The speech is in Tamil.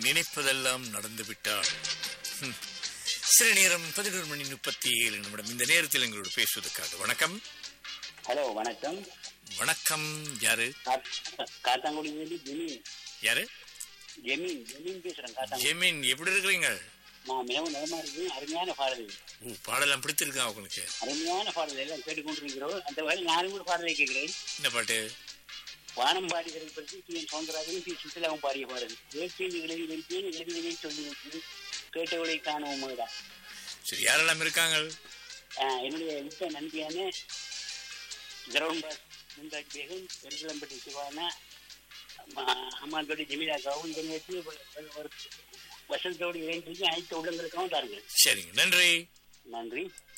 நினைப்பதெல்லாம் நடந்து விட்டால் ஹம். சில நேரம் பதினோரு மணி முப்பத்தி ஏழு நிமிடம் இந்த நேரத்தில் எங்களோடு பேசுவதற்காக வணக்கம் ஹலோ வணக்கம் வணக்கம் யாரு காத்- காத்தாங்குடியிலிருந்து ஜெமீன் யாரு ஜெமீன் ஜெமீன் பேசுறேன் காத்தாங்குடி ஜெமீன் எப்படி இருக்கிறீங்க நான் மிகவும் நலமா இருக்கேன் அருமையான பாடல் ஓ, பாடலாம் பிடித்திருக்கா உங்களுக்கு அருமையான பாடல் எல்லாம் கேட்டுக்கொண்டிருக்கிறோம் அந்த வகையில் நானும் கூட பாடலை கேட்கிறேன் இந்த பாட்டு வானம் பாடுகிறது பற்றி டி என் சௌந்தரராஜனும் டி சுற்றுலாவும் பாடிய பாடல் வேட்டையில் எழுதி வைத்தேன் எழுதினேன் சொல்லி வைத்தேன் கேட்டவளை காணவும் தான் சரி யாரெல்லாம் இருக்காங்க என்னுடைய மிக்க நன்றியான கிரவுண்ட் பாஸ் முந்தாஜ் பேகம் வெண்கலம்பட்டி சிவானா அம்மாந்தோடி ஜெமீலாக்காவும் இந்த நேரத்தில் ஒரு- ஒரு வசந்தோடு இணைந்து அனைத்து உள்ளங்களுக்காகவும் தாருங்கள் சரிங்க நன்றி நன்றி